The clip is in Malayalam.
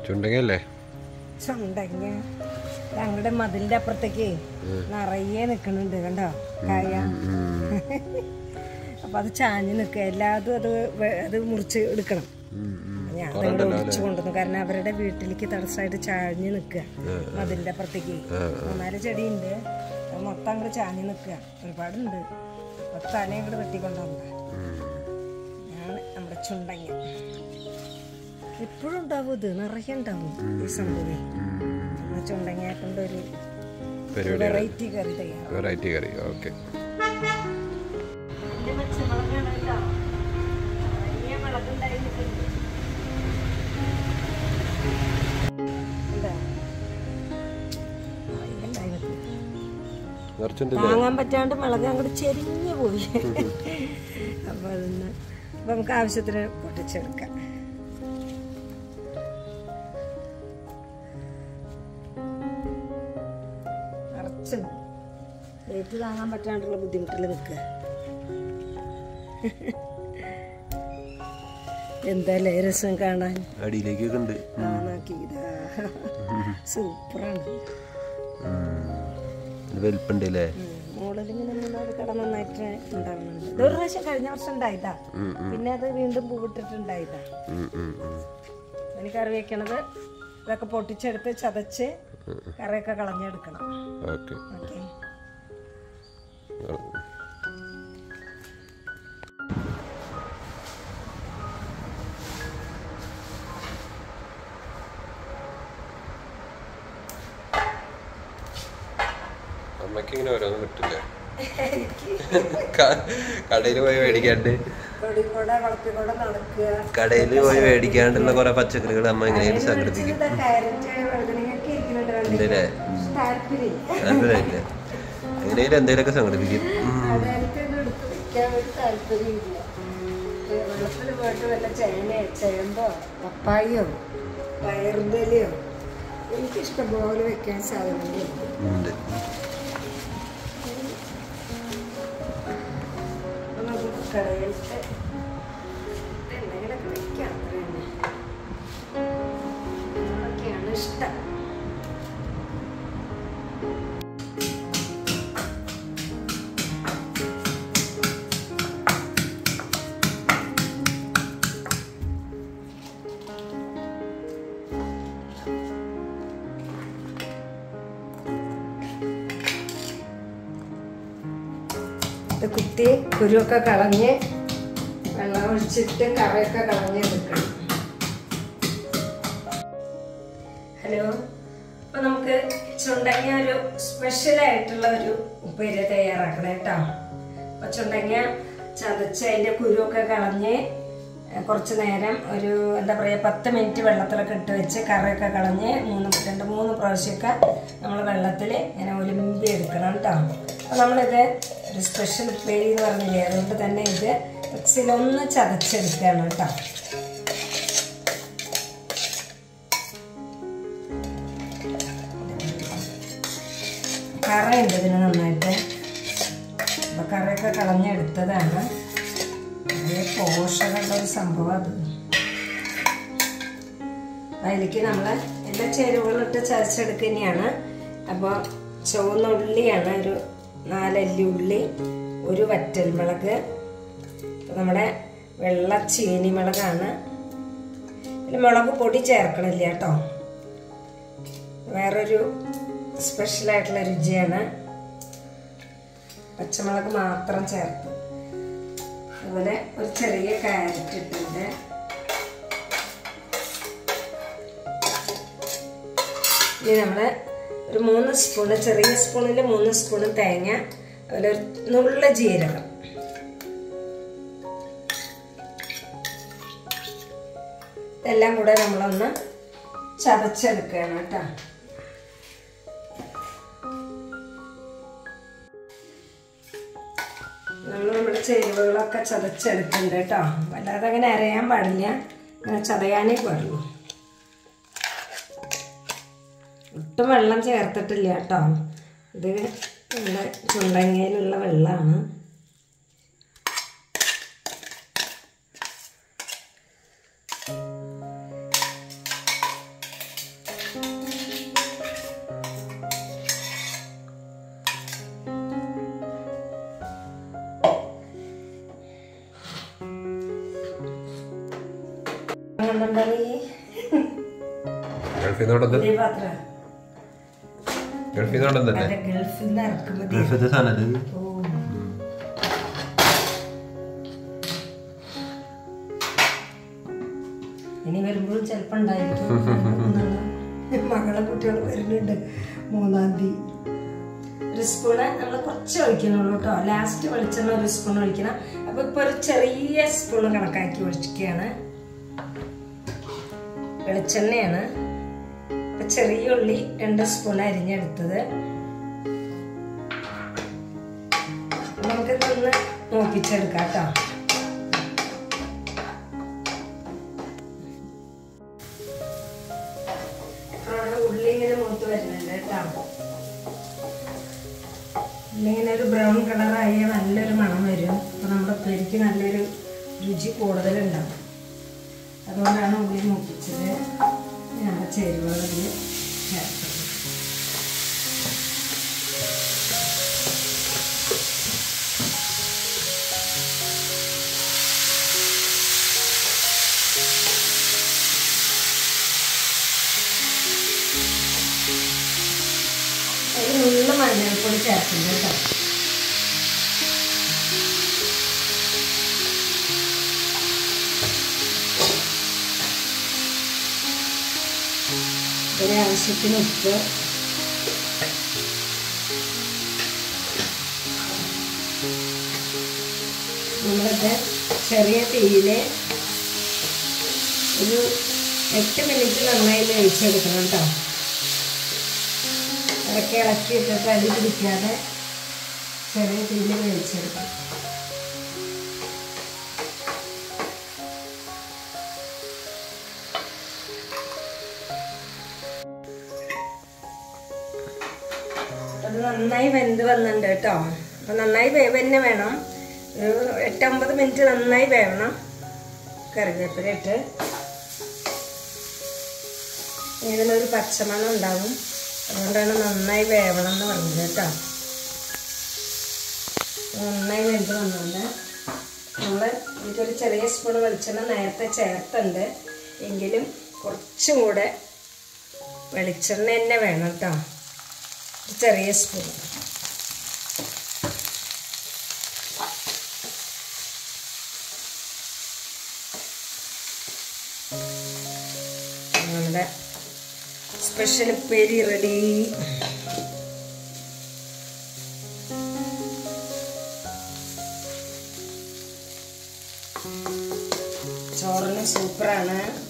ചുണ്ടങ്ങല്ലേ ചുണ്ടങ്ങ ഞങ്ങളുടെ മതിലിന്റെ അപ്പുറത്തേക്ക് നിറയെ നിക്കണുണ്ട് കണ്ടോ കായ അപ്പൊ അത് ചാഞ്ഞ് നിൽക്കുക എല്ലാതും അത് വെ- അത് മുറിച്ച് എടുക്കണം ഞാൻ അതങ്ങോട്ട് ഒടിച്ചു കൊണ്ടുവന്നു കാരണം അവരുടെ വീട്ടിലേക്ക് തടസ്സമായിട്ട് ചാഞ്ഞ് നിൽക്കുക മതിലിന്റെ അപ്പുറത്തേക്ക് മൂന്നാല് ചെടിയുണ്ട് അത് മൊത്തം അങ്ങോട്ട് ചാഞ്ഞ് നിൽക്കുക ഒരുപാടുണ്ട് അപ്പൊ തലയും കൂടെ വെട്ടിക്കൊണ്ടുവന്ന ഞാൻ നമ്മുടെ ചുണ്ടങ്ങ എപ്പോഴും ഉണ്ടാവും ഇത് നിറയെ ഉണ്ടാവും ഈ സംഭവം നമ്മൾ ചുണ്ടങ്ങ കൊണ്ടൊരു പരിപാടി വെറൈറ്റി കറി തയ്യാറാവും വെറൈറ്റി കറി ഓക്കെ നിറച്ചുണ്ട് താങ്ങാൻ പറ്റാണ്ട് മുളക് അങ്ങോട്ട് ചെരിഞ്ഞു പോയി അപ്പൊ അതൊന്ന് അപ്പൊ നമുക്ക് ആവശ്യത്തിന് പൊട്ടിച്ചെടുക്കാം നിറച്ചുണ്ട് വെയിറ്റ് താങ്ങാൻ പറ്റാണ്ടുള്ള ബുദ്ധിമുട്ടിൽ നിൽക്കുക എന്തായാലും രസം കാണാൻ അടിയിലേക്കൊക്കെ ഉണ്ട് കാണാക്കിയതാ സൂപ്പറാണ് വലിപ്പുണ്ട് അല്ലേ മോളിലിങ്ങനെ മൂന്നാല് കട നന്നായിട്ട് ഉണ്ടാവുന്നുണ്ട് ഇതൊരു പ്രാവശ്യം കഴിഞ്ഞ വർഷം ഉണ്ടായതാ പിന്നെ അത് വീണ്ടും പൂവിട്ടിട്ടുണ്ടായതാ ഇനി കറി വെക്കണത് ഇതൊക്കെ പൊട്ടിച്ചെടുത്ത് ചതച്ച് കറിയൊക്കെ കളഞ്ഞെടുക്കണം ഓക്കെ ഓക്കെ അമ്മയ്ക്ക് ഇങ്ങനെ ഓരോന്നും കിട്ടില്ല കടയിൽ പോയി മേടിക്കാണ്ട് തൊടിക്കൂടെ വളപ്പിക്കൂടെ നടക്കുക കടയിൽ പോയി മേടിക്കാണ്ടുള്ള കുറെ പച്ചക്കറികൾ അമ്മ എങ്ങനെയും സംഘടിപ്പിക്കും ഇച്ചിരി കാരറ്റ് വഴുതനങ്ങയൊക്കെ ഇരിക്കുന്നുണ്ട് ഉണ്ടല്ലേ താല്പര്യം താല്പര്യമില്ല എങ്ങനെയും എന്തെങ്കിലുമൊക്കെ സംഘടിപ്പിക്കും ഉം. അതായത് ഇത് എടുത്ത് വെക്കാൻ ഒരു താല്പര്യമില്ല വെള്ളത്തിൽ പോയിട്ട് വല്ല ചേനയോ ചേമ്പോ പപ്പായോ പയറുന്തലിയോ എനിക്കിഷ്ടം പോലെ വെക്കാൻ സാധനങ്ങളുണ്ട് ഉണ്ട് അപ്പൊ നമുക്ക് കടയിലത്തെ എന്തെങ്കിലുമൊക്കെ വെക്കാം അത്ര തന്നെ അതൊക്കെയാണ് ഇഷ്ടം ഇത് കുത്തി കുരുവൊക്കെ കളഞ്ഞ് വെള്ളം ഒഴിച്ചിട്ട് കറയൊക്കെ കളഞ്ഞ് എടുക്കണം ഹലോ അപ്പൊ നമുക്ക് ചുണ്ടങ്ങ ഒരു സ്പെഷ്യൽ ആയിട്ടുള്ള ഒരു ഉപ്പേരി തയ്യാറാക്കണം കേട്ടോ അപ്പൊ ചുണ്ടങ്ങ ചതച്ച് അതിന്റെ കുരുവൊക്കെ കളഞ്ഞ് ഏ, കുറച്ച് നേരം ഒരു എന്താ പറയുക പത്ത് മിനിറ്റ് വെള്ളത്തിലൊക്കെ ഇട്ട് വെച്ച് കറിയൊക്കെ കളഞ്ഞ് മൂന്ന് രണ്ട് മൂന്ന് പ്രാവശ്യമൊക്കെ നമ്മൾ വെള്ളത്തിൽ ഇങ്ങനെ ഒലുമ്പി എടുക്കണം കേട്ടോ അപ്പോൾ നമ്മളിത് ഒരു സ്പെഷ്യൽ ഉപ്പേരി എന്ന് പറഞ്ഞില്ലേ അതുകൊണ്ട് തന്നെ ഇത് മിക്സിയിലൊന്ന് ചതച്ചെടുക്കുകയാണ് കേട്ടോ കറയുണ്ട് ഇതിന് നന്നായിട്ട് അപ്പൊ കറയൊക്കെ കളഞ്ഞെടുത്തതാണ് വളരെ പോഷകമുള്ള ഒരു സംഭവം അത് അതിലേക്ക് നമ്മൾ എല്ലാ ചേരുവകളിട്ട് ചതച്ചെടുക്കുക തന്നെയാണ് അപ്പോൾ ചുവന്ന ഉള്ളിയാണ് ഒരു നാലല്ലി ഉള്ളി ഒരു വറ്റൽമുളക് ഇപ്പൊ നമ്മുടെ വെള്ള ചീനി മുളകാണ് ഇതിൽ മുളക് പൊടി ചേർക്കണില്ല കേട്ടോ വേറൊരു സ്പെഷ്യലായിട്ടുള്ള രുചിയാണ് പച്ചമുളക് മാത്രം ചേർത്ത് അതുപോലെ ഒരു ചെറിയ കാരറ്റ് ഇട്ടുണ്ട് ഇനി നമ്മൾ ഒരു മൂന്ന് സ്പൂണ് ചെറിയ സ്പൂണിൽ മൂന്ന് സ്പൂണ് തേങ്ങ അതുപോലെ ഒരു നുള്ള ജീരകം ഇതെല്ലാം കൂടെ നമ്മളൊന്ന് ചതച്ചെടുക്കുകയാണ് കേട്ടോ നമ്മൾ നമ്മുടെ ചേരുവകളൊക്കെ ചതച്ചെടുക്കുന്നുണ്ട് കേട്ടോ വല്ലാതെ അങ്ങനെ അരയാൻ പാടില്ല അങ്ങനെ ചതയാനേ പാടുള്ളൂ ഒട്ടും വെള്ളം ചേർത്തിട്ടില്ല കേട്ടോ ഇത് നമ്മുടെ ചുണ്ടങ്ങയിലുള്ള വെള്ളമാണ് കണ്ടുണ്ടോ നീ ഗൾഫിൽ നിന്നോടൊന്ന് പുതിയ പാത്രം ഗൾഫിൽ നിന്നോടൊന്നല്ലേ അതെ ഗൾഫിൽ നിന്ന് ഇറക്കുമതി ഗൾഫിലത്തെ സാധനം ഓ ഇനി വരുമ്പോഴും ചിലപ്പോ ഉണ്ടായിരിക്കും മൂന്നാം- മകളെ കുട്ടികൾ വരുന്നുണ്ട് മൂന്നാം തീയതി ഒരു സ്പൂണ് നമ്മൾ കുറച്ച് ഒഴിക്കണുള്ളൂ കേട്ടോ ലാസ്റ്റ് വെളിച്ചെണ്ണ ഒരു സ്പൂൺ ഒഴിക്കണം അപ്പൊ ഇപ്പൊ ഒരു ചെറിയ സ്പൂൺ കണക്കാക്കി ഒഴിക്കുകയാണ് വെളിച്ചെണ്ണയാണ് ഇപ്പൊ ചെറിയ ഉള്ളി രണ്ട് സ്പൂൺ അരിഞ്ഞെടുത്തത് നമുക്ക് ഇതൊന്ന് നോക്കിച്ചെടുക്കാം കേട്ടോ അവിടെ ഉള്ളി ഇങ്ങനെ മൂത്ത് വരുന്നുണ്ട് കേട്ടോ ഉള്ളി ഇങ്ങനെ ഒരു ബ്രൗൺ കളറായ നല്ലൊരു മണം വരും അപ്പൊ നമ്മുടെ പെരിക്ക് നല്ലൊരു രുചി കൂടുതലുണ്ടാവും അതുകൊണ്ടാണ് ഉള്ളി മൂപ്പിച്ചത് ഞങ്ങളുടെ ചേരുവകളിൽ ചേർത്തത് ഒരു നുള്ള മഞ്ഞൾപ്പൊടി ചേർക്കുന്നു കേട്ടോ ഒരു ആവശ്യത്തിന് ഉപ്പ് നമ്മളിത് ചെറിയ തീയിൽ ഒരു എട്ട് മിനിറ്റ് നന്നായി വേവിച്ചെടുക്കണം കേട്ടോ ഇടയ്ക്ക് ഇളക്കി ഇട്ടിട്ട് അടി പിടിക്കാതെ ചെറിയ തീയിൽ വേവിച്ചെടുക്കണം അത് നന്നായി വെന്ത് വന്നിട്ടുണ്ട് കേട്ടോ അപ്പൊ നന്നായി വേവ് തന്നെ വേണം ഒരു എട്ടൊമ്പത് മിനിറ്റ് നന്നായി വേവണം കറിവേപ്പില ഇട്ട് ഇതിനൊരു പച്ചമണം ഉണ്ടാവും അതുകൊണ്ടാണ് നന്നായി വേവണം എന്ന് പറഞ്ഞത് കേട്ടോ നന്നായി വെന്ത് വന്നുകൊണ്ട് നമ്മൾ ഇതൊരു ചെറിയ സ്പൂൺ വെളിച്ചെണ്ണ നേരത്തെ ചേർത്തുണ്ട് എങ്കിലും കുറച്ചും കൂടെ വെളിച്ചെണ്ണ തന്നെ വേണം കേട്ടോ ഒരു ചെറിയ സ്പൂൺ നമ്മുടെ സ്പെഷ്യൽ ഉപ്പേരി റെഡി ചോറിന് സൂപ്പറാണ്